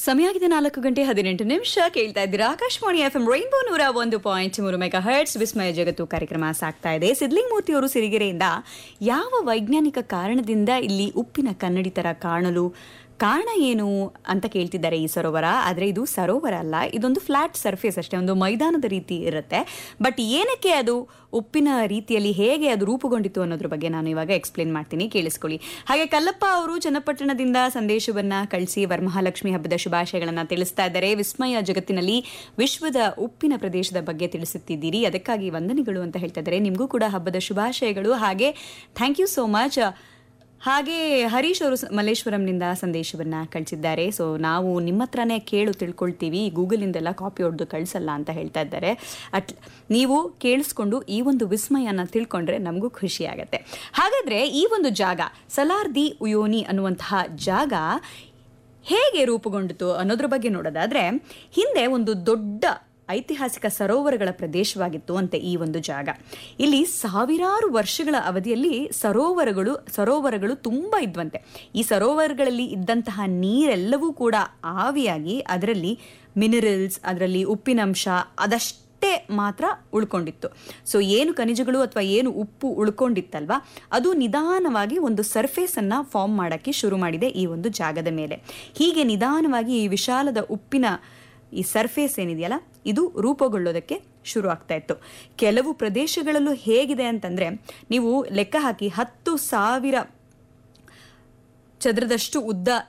ಸಮಯ ಆಗಿದೆ ನಾಲ್ಕು ಗಂಟೆ ಹದಿನೆಂಟು ನಿಮಿಷ ಕೇಳ್ತಾ ಇದ್ದೀರಾ ಆಕಾಶವಾಣಿ ಎಫ್ ಎಂ ರೈನ್ಬೋ ನೂರ ಒಂದು ಪಾಯಿಂಟ್ ಮೂರು ಮೆಗಾ ಹರ್ಟ್ಸ್ ವಿಸ್ಮಯ ಜಗತ್ತು ಕಾರ್ಯಕ್ರಮ ಸಾಗ್ತಾ ಇದೆ ಸಿದ್ಲಿಂಗ್ ಮೂರ್ತಿ ಅವರು ಸಿರಿಗೆರೆಯಿಂದ ಯಾವ ವೈಜ್ಞಾನಿಕ ಕಾರಣದಿಂದ ಇಲ್ಲಿ ಉಪ್ಪಿನ ಕನ್ನಡಿ ತರ ಕಾಣಲು ಕಾರಣ ಏನು ಅಂತ ಕೇಳ್ತಿದ್ದಾರೆ ಈ ಸರೋವರ ಆದರೆ ಇದು ಸರೋವರ ಅಲ್ಲ ಇದೊಂದು ಫ್ಲಾಟ್ ಸರ್ಫೇಸ್ ಅಷ್ಟೇ ಒಂದು ಮೈದಾನದ ರೀತಿ ಇರುತ್ತೆ ಬಟ್ ಏನಕ್ಕೆ ಅದು ಉಪ್ಪಿನ ರೀತಿಯಲ್ಲಿ ಹೇಗೆ ಅದು ರೂಪುಗೊಂಡಿತು ಅನ್ನೋದ್ರ ಬಗ್ಗೆ ನಾನು ಇವಾಗ ಎಕ್ಸ್ಪ್ಲೇನ್ ಮಾಡ್ತೀನಿ ಕೇಳಿಸ್ಕೊಳ್ಳಿ ಹಾಗೆ ಕಲ್ಲಪ್ಪ ಅವರು ಚನ್ನಪಟ್ಟಣದಿಂದ ಸಂದೇಶವನ್ನ ಕಳಿಸಿ ವರಮಹಾಲಕ್ಷ್ಮಿ ಹಬ್ಬದ ಶುಭಾಶಯಗಳನ್ನ ತಿಳಿಸ್ತಾ ಇದ್ದಾರೆ ವಿಸ್ಮಯ ಜಗತ್ತಿನಲ್ಲಿ ವಿಶ್ವದ ಉಪ್ಪಿನ ಪ್ರದೇಶದ ಬಗ್ಗೆ ತಿಳಿಸುತ್ತಿದ್ದೀರಿ ಅದಕ್ಕಾಗಿ ವಂದನೆಗಳು ಅಂತ ಹೇಳ್ತಾ ಇದ್ದಾರೆ ನಿಮಗೂ ಕೂಡ ಹಬ್ಬದ ಶುಭಾಶಯಗಳು ಹಾಗೆ ಥ್ಯಾಂಕ್ ಯು ಸೋ ಮಚ್ ಹಾಗೆ ಹರೀಶ್ ಅವರು ಸ- ಮಲ್ಲೇಶ್ವರಂನಿಂದ ಸಂದೇಶವನ್ನ ಕಳಿಸಿದ್ದಾರೆ ಸೊ ನಾವು ನಿಮ್ಮ ಹತ್ರನೇ ಕೇಳು ತಿಳ್ಕೊಳ್ತೀವಿ ಗೂಗಲಿಂದೆಲ್ಲ ಕಾಪಿ ಹೊಡೆದು ಕಳಿಸಲ್ಲ ಅಂತ ಹೇಳ್ತಾ ಇದ್ದಾರೆ ಅಟ್ ನೀವು ಕೇಳಿಸ್ಕೊಂಡು ಈ ಒಂದು ವಿಸ್ಮಯನ ತಿಳ್ಕೊಂಡ್ರೆ ನಮಗೂ ಖುಷಿ ಆಗತ್ತೆ ಹಾಗಾದ್ರೆ ಈ ಒಂದು ಜಾಗ ಸಲಾರ್ ದಿ ಉಯೋನಿ ಅನ್ನುವಂತಹ ಜಾಗ ಹೇಗೆ ರೂಪುಗೊಂಡಿತು ಅನ್ನೋದ್ರ ಬಗ್ಗೆ ನೋಡೋದಾದ್ರೆ ಹಿಂದೆ ಒಂದು ದೊಡ್ಡ ಐತಿಹಾಸಿಕ ಸರೋವರಗಳ ಪ್ರದೇಶವಾಗಿತ್ತು ಅಂತೆ ಈ ಒಂದು ಜಾಗ ಇಲ್ಲಿ ಸಾವಿರಾರು ವರ್ಷಗಳ ಅವಧಿಯಲ್ಲಿ ಸರೋವರಗಳು ಸರೋವರಗಳು ತುಂಬ ಇದ್ವಂತೆ ಈ ಸರೋವರಗಳಲ್ಲಿ ಇದ್ದಂತಹ ನೀರೆಲ್ಲವೂ ಕೂಡ ಆವಿಯಾಗಿ ಅದರಲ್ಲಿ ಮಿನರಲ್ಸ್ ಅದರಲ್ಲಿ ಉಪ್ಪಿನಂಶ ಅದಷ್ಟೇ ಮಾತ್ರ ಉಳ್ಕೊಂಡಿತ್ತು ಸೊ ಏನು ಖನಿಜಗಳು ಅಥವಾ ಏನು ಉಪ್ಪು ಉಳ್ಕೊಂಡಿತ್ತಲ್ವಾ ಅದು ನಿಧಾನವಾಗಿ ಒಂದು ಸರ್ಫೇಸ್ ಅನ್ನ ಫಾರ್ಮ್ ಮಾಡಕ್ಕೆ ಶುರು ಮಾಡಿದೆ ಈ ಒಂದು ಜಾಗದ ಮೇಲೆ ಹೀಗೆ ನಿಧಾನವಾಗಿ ಈ ವಿಶಾಲದ ಉಪ್ಪಿನ ಈ ಸರ್ಫೇಸ್ ಏನಿದೆಯಲ್ಲ ಇದು ರೂಪುಗೊಳ್ಳೋದಕ್ಕೆ ಶುರು ಆಗ್ತಾ ಇತ್ತು ಕೆಲವು ಪ್ರದೇಶಗಳಲ್ಲೂ ಹೇಗಿದೆ ಅಂತಂದ್ರೆ ನೀವು ಲೆಕ್ಕ ಹಾಕಿ ಹತ್ತು ಸಾವಿರ ಚದರದಷ್ಟು ಉದ್ದ